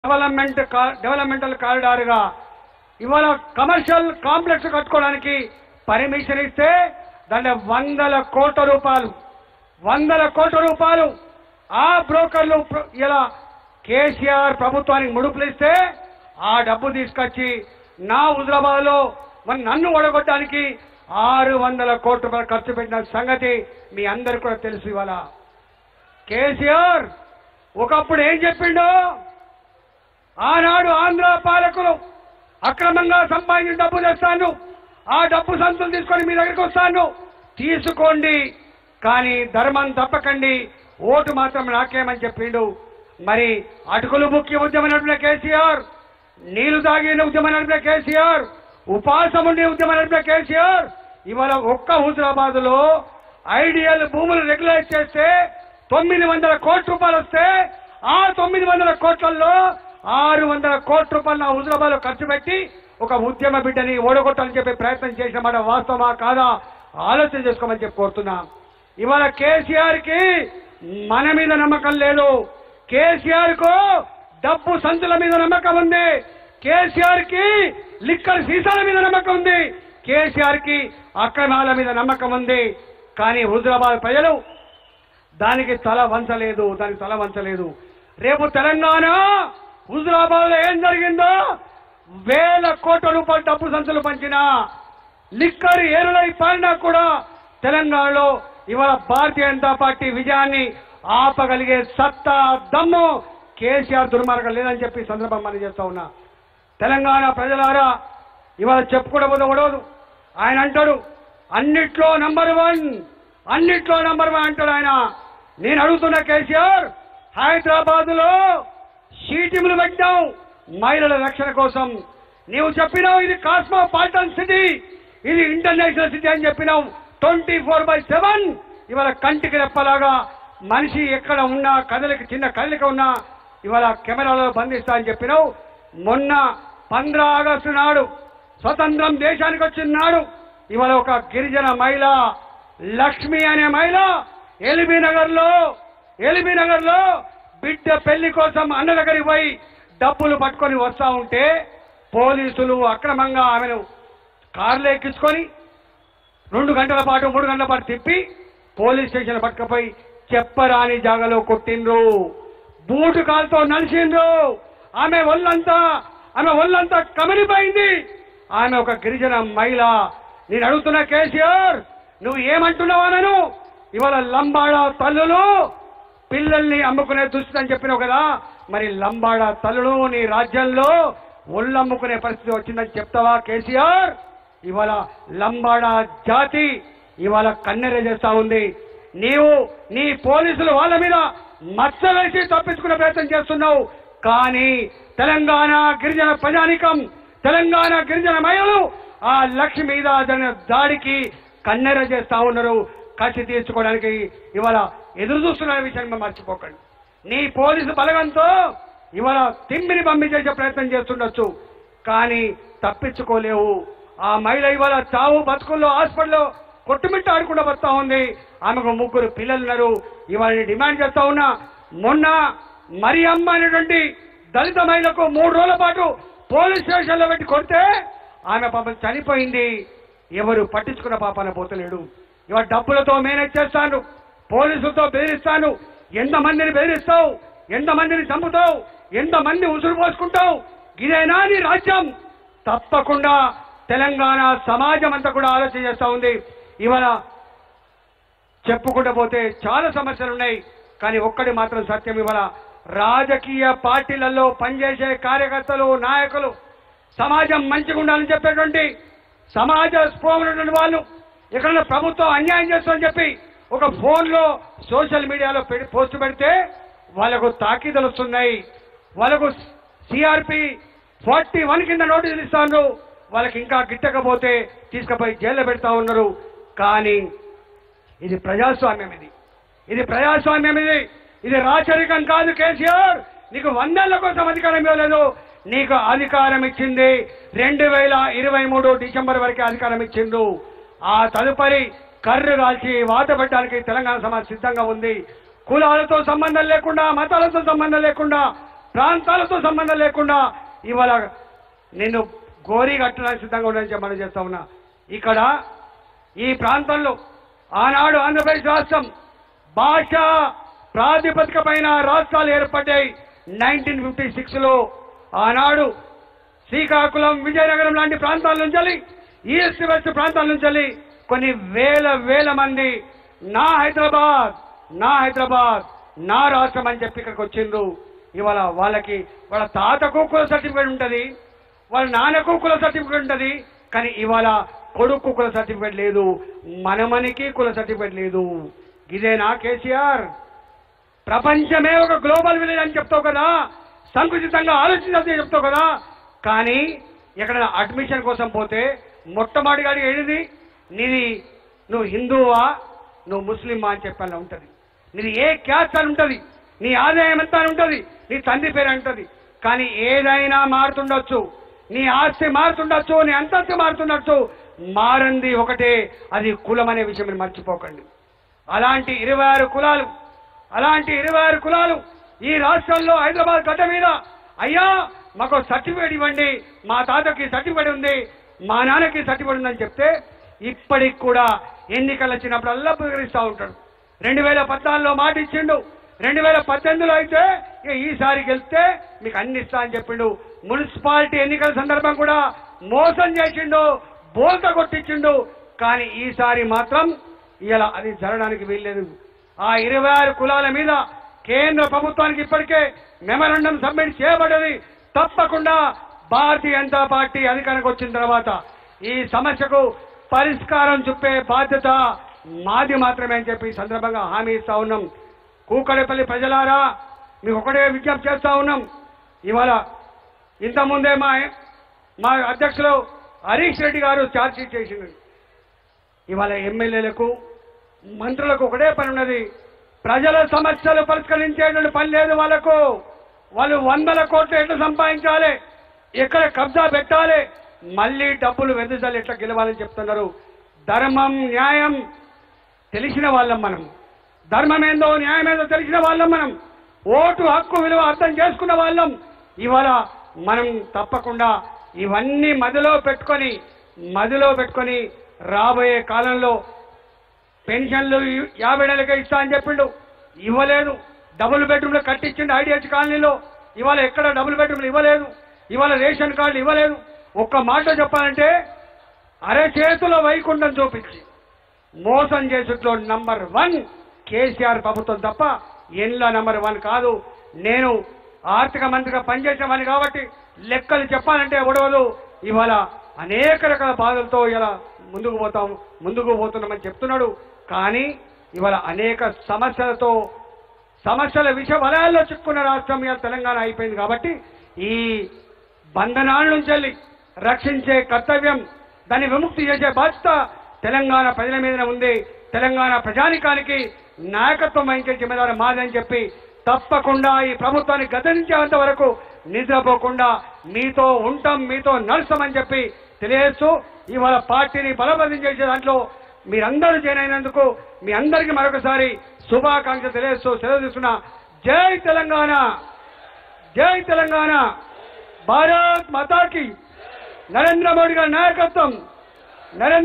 development కా- developmental కారిడార్గా ఇవాళ commercial complex కట్టుకోవడానికి పర్మిషన్ ఇస్తే దాంట్లో వందల కోట్ల రూపాయలు వందల కోట్ల రూపాయలు ఆ బ్రోకర్లు ప్ర- ఇలా కేసీఆర్ ప్రభుత్వానికి ముడుపులు ఇస్తే ఆ డబ్బు తీసుకొచ్చి నా హుజరాబాద్ లో మరి నన్ను ఒడగొట్టడానికి ఆరు వందల కోట్ల రూపాయలు ఖర్చు పెట్టిన సంగతి మీ అందరికీ కూడా తెలుసు ఇవాళ కేసీఆర్ ఒకప్పుడు ఏం చెప్పిండో ఆనాడు ఆంధ్ర పాలకులు అక్రమంగా సంపాదించిన డబ్బు తెస్తాను ఆ డబ్బు సంతులు తీసుకొని మీ దగ్గరికి వస్తాను తీసుకోండి కానీ ధర్మం తప్పకండి ఓటు మాత్రం నాకేమని చెప్పిండు మరి అటుకులు ముఖ్య ఉద్యమం నడిపిన కేసీఆర్ నీళ్లు తాగిన ఉద్యమం నడిపిన కేసీఆర్ ఉపాసం ఉండే ఉద్యమం నడిపిన కేసీఆర్ ఇవాళ ఒక్క హుజరాబాద్ లో ఐడియల్ భూములు రెగ్యులైజ్ చేస్తే తొమ్మిది వందల కోట్ల రూపాయలు వస్తే ఆ తొమ్మిది వందల కోట్లలో ఆరు వందల కోట్ల రూపాయలు నా హుజరాబాద్ లో ఖర్చు పెట్టి ఒక ఉద్యమ బిడ్డని ఓడగొట్టాలని చెప్పి ప్రయత్నం చేసిన మాట వాస్తవమా కాదా ఆలోచన చేసుకోమని చెప్పి కోరుతున్నా ఇవాళ కేసీఆర్ కి మన మీద నమ్మకం లేదు కేసీఆర్ కు డబ్బు సంచుల మీద నమ్మకం ఉంది కేసీఆర్ కి లిక్కర్ సీసాల మీద నమ్మకం ఉంది కేసీఆర్ కి అక్రమాల మీద నమ్మకం ఉంది కానీ హుజరాబాద్ ప్రజలు దానికి తల వంచలేదు దానికి తల వంచలేదు రేపు తెలంగాణ హుజరాబాద్ లో ఏం జరిగిందో వేల కోట్ల రూపాయల డబ్బు సంచులు పంచిన లిక్కర్ ఏరులై పాడినా కూడా తెలంగాణలో ఇవాళ భారతీయ జనతా పార్టీ విజయాన్ని ఆపగలిగే సత్తా దమ్ము కేసీఆర్ దుర్మార్గం లేదని చెప్పి ఈ సందర్భం మనం చేస్తా ఉన్నా తెలంగాణ ప్రజలారా ఇవాళ చెప్పుకోవడం ఉండదు ఆయన అంటాడు అన్నిట్లో నంబర్ వన్ అన్నిట్లో నంబర్ వన్ అంటాడు ఆయన నేను అడుగుతున్న కేసీఆర్ హైదరాబాద్ లో షీటింగ్లు పెట్టావు మహిళల రక్షణ కోసం నీవు చెప్పినావు ఇది కాస్మోపాలిటన్ సిటీ ఇది ఇంటర్నేషనల్ సిటీ అని చెప్పినావు ట్వంటీ ఫోర్ బై సెవెన్ ఇవాళ కంటికి రెప్పలాగా మనిషి ఎక్కడ ఉన్నా కదలిక చిన్న కదలిక ఉన్నా ఇవాళ కెమెరాలో బంధిస్తా అని చెప్పినావు మొన్న పంద్రా ఆగస్టు నాడు స్వతంత్రం దేశానికి వచ్చిన నాడు ఇవాళ ఒక గిరిజన మహిళ లక్ష్మి అనే మహిళ ఎల్బీ నగర్ లో ఎల్బీ నగర్ లో బిడ్డ పెళ్లి కోసం అన్న దగ్గరికి పోయి డబ్బులు పట్టుకొని వస్తా ఉంటే పోలీసులు అక్రమంగా ఆమెను కార్లు ఎక్కించుకొని రెండు గంటల పాటు మూడు గంటల పాటు తిప్పి పోలీస్ స్టేషన్ పట్టుకపోయి చెప్పరాని జాగలో కొట్టిండ్రు బూటు కాలుతో నలిసిండ్రు ఆమె ఒళ్ళంతా ఆమె ఒళ్ళంతా కమిలిపోయింది ఆమె ఒక గిరిజన మహిళ నేను అడుగుతున్న కేసీఆర్ నువ్వు ఏమంటున్నావా నేను ఇవాళ లంబాడ తల్లులు పిల్లల్ని అమ్ముకునే దుస్థితి అని చెప్పినావు కదా మరి లంబాడ తల్లులు నీ రాజ్యంలో ఒళ్ళు అమ్ముకునే పరిస్థితి వచ్చిందని చెప్తావా కేసీఆర్ ఇవాళ లంబాడ జాతి ఇవాళ కన్నెర చేస్తా ఉంది నీవు నీ పోలీసులు వాళ్ళ మీద మచ్చ వేసి తప్పించుకునే ప్రయత్నం చేస్తున్నావు కానీ తెలంగాణ గిరిజన ప్రజానికం తెలంగాణ గిరిజన మహిళలు ఆ లక్ష్మి మీద జరిగిన దాడికి కన్నెర చేస్తా ఉన్నారు కసి తీర్చుకోవడానికి ఇవాళ ఎదురు చూస్తున్న విషయాన్ని మనం మర్చిపోకండి నీ పోలీసు బలగంతో ఇవాళ తిమ్మిని పంపి చేసే ప్రయత్నం చేస్తుండొచ్చు కానీ తప్పించుకోలేవు ఆ మహిళ ఇవాళ చావు బతుకుల్లో హాస్పిటల్లో కొట్టుమిట్ట ఆడుకుంటూ వస్తా ఉంది ఆమెకు ముగ్గురు పిల్లలు ఉన్నారు ఇవాళ నేను డిమాండ్ చేస్తా ఉన్నా మొన్న మరి అమ్మ అనేటువంటి దళిత మహిళకు మూడు రోజుల పాటు పోలీస్ స్టేషన్లో పెట్టి కొడితే ఆమె పాపం చనిపోయింది ఎవరు పట్టించుకున్న పాపాన పోతలేడు ఇవాళ డబ్బులతో మేనేజ్ చేస్తాను పోలీసులతో బెదిరిస్తాను ఎంతమందిని బెదిరిస్తావు ఎంతమందిని చంపుతావు ఎంతమంది ఉసురు పోసుకుంటావు ఇదేనా నీ రాజ్యం తప్పకుండా తెలంగాణ సమాజం అంతా కూడా ఆలోచన చేస్తా ఉంది ఇవాళ చెప్పుకుంటూ పోతే చాలా సమస్యలు ఉన్నాయి కానీ ఒక్కటి మాత్రం సత్యం ఇవాళ రాజకీయ పార్టీలలో పనిచేసే కార్యకర్తలు నాయకులు సమాజం మంచిగా ఉండాలని చెప్పేటువంటి సమాజ స్పృహ ఉన్నటువంటి వాళ్ళు ఎక్కడైనా ప్రభుత్వం అన్యాయం చేస్తుందని చెప్పి ఒక ఫోన్ లో సోషల్ మీడియాలో పెడి పోస్ట్ పెడితే వాళ్ళకు తాకీదులు వస్తున్నాయి వాళ్ళకు సిఆర్పి ఫార్టీ వన్ కింద నోటీసులు ఇస్తాను వాళ్ళకి ఇంకా గిట్టకపోతే తీసుకుపోయి జైల్లో పెడతా ఉన్నారు కానీ ఇది ప్రజాస్వామ్యం ఇది ఇది ప్రజాస్వామ్యం ఇది ఇది రాచరికం కాదు కేసీఆర్ నీకు వందేళ్ల కోసం అధికారం ఇవ్వలేదు నీకు అధికారం ఇచ్చింది రెండు వేల ఇరవై మూడు డిసెంబర్ వరకే అధికారం ఇచ్చిండు ఆ తదుపరి కర్రు కాల్చి వాత పెట్టడానికి తెలంగాణ సమాజం సిద్ధంగా ఉంది కులాలతో సంబంధం లేకుండా మతాలతో సంబంధం లేకుండా ప్రాంతాలతో సంబంధం లేకుండా ఇవాళ నేను గోరీ కట్టడానికి సిద్ధంగా ఉండని మనం చేస్తా ఉన్నా ఇక్కడ ఈ ప్రాంతంలో ఆనాడు ఆంధ్రప్రదేశ్ రాష్ట్రం భాష ప్రాతిపదిక పైన రాష్ట్రాలు ఏర్పడ్డాయి నైన్టీన్ ఫిఫ్టీ సిక్స్ లో ఆనాడు శ్రీకాకుళం విజయనగరం లాంటి ప్రాంతాల నుంచి ఈస్ట్ వెస్ట్ ప్రాంతాల నుంచి కొన్ని వేల వేల మంది నా హైదరాబాద్ నా హైదరాబాద్ నా రాష్ట్రం అని చెప్పి ఇక్కడికి వచ్చిండ్రు ఇవాళ వాళ్ళకి వాళ్ళ తాతకు కుల సర్టిఫికేట్ ఉంటది వాళ్ళ నాన్నకు కుల సర్టిఫికేట్ ఉంటది కానీ ఇవాళ కొడుకు కుల సర్టిఫికేట్ లేదు మనమనికి కుల సర్టిఫికేట్ లేదు ఇదేనా కేసీఆర్ ప్రపంచమే ఒక గ్లోబల్ విలేజ్ అని చెప్తావు కదా సంకుచితంగా ఆలోచించాల్సి చెప్తావు కదా కానీ ఎక్కడ అడ్మిషన్ కోసం పోతే మొట్టమొదటిగా అడిగి ఏది నీది నువ్వు హిందువా నువ్వు ముస్లిమా అని చెప్పాలని ఉంటది నీది ఏ క్యాస్ట్ అని ఉంటది నీ ఆదాయం ఎంత అని ఉంటది నీ తండ్రి పేరు అంటది కానీ ఏదైనా మారుతుండొచ్చు నీ ఆస్తి మారుతుండొచ్చు నీ అంతస్తు మారుతుండొచ్చు మారంది ఒకటే అది కులం అనే విషయం మీరు మర్చిపోకండి అలాంటి ఇరవై ఆరు కులాలు అలాంటి ఇరవై ఆరు కులాలు ఈ రాష్ట్రంలో హైదరాబాద్ గడ్డ మీద అయ్యా మాకు సర్టిఫికేట్ ఇవ్వండి మా తాతకి సర్టిఫికేట్ ఉంది మా నాన్నకి సర్టిఫికేట్ ఉందని చెప్తే ఇప్పటికి కూడా ఎన్నికలు వచ్చినప్పుడల్లా పురస్కరిస్తూ ఉంటాడు రెండు వేల పద్నాలుగులో మాట ఇచ్చిండు రెండు వేల పద్దెనిమిదిలో అయితే ఇక ఈసారి గెలిస్తే మీకు అన్ని ఇస్తా అని చెప్పిండు మున్సిపాలిటీ ఎన్నికల సందర్భం కూడా మోసం చేసిండు బోల్త కొట్టించిండు కానీ ఈసారి మాత్రం ఇలా అది జరగడానికి వీల్లేదు ఆ ఇరవై ఆరు కులాల మీద కేంద్ర ప్రభుత్వానికి ఇప్పటికే మెమరాండం సబ్మిట్ చేయబడ్డది తప్పకుండా భారతీయ జనతా పార్టీ అధికారానికి వచ్చిన తర్వాత ఈ సమస్యకు పరిష్కారం చూపే బాధ్యత మాది మాత్రమే అని చెప్పి ఈ సందర్భంగా హామీ ఇస్తా ఉన్నాం కూకడపల్లి ప్రజలారా మీకు ఒకటే విజ్ఞప్తి చేస్తా ఉన్నాం ఇవాళ ఇంతకుముందే మా మా అధ్యక్షులు హరీష్ రెడ్డి గారు ఛార్జ్ షీట్ చేసింది ఇవాళ ఎమ్మెల్యేలకు మంత్రులకు ఒకటే పని ఉన్నది ప్రజల సమస్యలు పరిష్కరించేటువంటి పని లేదు వాళ్ళకు వాళ్ళు వందల కోట్లు ఎట్లా సంపాదించాలి ఎక్కడ కబ్జా పెట్టాలి మళ్ళీ డబ్బులు వెదజాలి ఎట్లా గెలవాలని చెప్తున్నారు ధర్మం న్యాయం తెలిసిన వాళ్ళం మనం ధర్మం ఏందో న్యాయం ఏందో తెలిసిన వాళ్ళం మనం ఓటు హక్కు విలువ అర్థం చేసుకున్న వాళ్ళం ఇవాళ మనం తప్పకుండా ఇవన్నీ మదిలో పెట్టుకొని మదిలో పెట్టుకొని రాబోయే కాలంలో పెన్షన్లు యాభై నెలలకే ఇస్తా అని చెప్పిండు ఇవ్వలేదు డబుల్ బెడ్రూమ్లు కట్టించిండు ఐడిహెచ్ కాలనీలో ఇవాళ ఎక్కడ డబుల్ బెడ్రూమ్లు ఇవ్వలేదు ఇవాళ రేషన్ కార్డులు ఇవ్వలేదు ఒక్క మాట చెప్పాలంటే అరచేతుల వైకుంఠం చూపించి మోసం చేసుట్లో నంబర్ వన్ కేసీఆర్ ప్రభుత్వం తప్ప ఎన్ల నంబర్ వన్ కాదు నేను ఆర్థిక మంత్రిగా పనిచేసేవాడిని కాబట్టి లెక్కలు చెప్పాలంటే ఉడవదు ఇవాళ అనేక రకాల బాధలతో ఇలా ముందుకు పోతాం ముందుకు పోతున్నామని చెప్తున్నాడు కానీ ఇవాళ అనేక సమస్యలతో సమస్యల విష వలయాల్లో చిక్కున్న రాష్ట్రం ఇవాళ తెలంగాణ అయిపోయింది కాబట్టి ఈ బంధనాల నుంచి వెళ్ళి రక్షించే కర్తవ్యం దాన్ని విముక్తి చేసే బాధ్యత తెలంగాణ ప్రజల మీదనే ఉంది తెలంగాణ ప్రజానికానికి నాయకత్వం వహించే జిమ్మదారు మాదని చెప్పి తప్పకుండా ఈ ప్రభుత్వాన్ని గద్దరించేంత వరకు నిద్రపోకుండా మీతో ఉంటాం మీతో నడుస్తామని చెప్పి తెలియజేస్తూ ఇవాళ పార్టీని బలోపేతం చేసే దాంట్లో మీరందరూ జాయిన్ అయినందుకు మీ అందరికీ మరొకసారి శుభాకాంక్ష తెలియజేస్తూ సెలవు తీసుకున్న జై తెలంగాణ జై తెలంగాణ భారత్ మాతాకి నరేంద్ర మోడీ గారి నాయకత్వం నరేంద్ర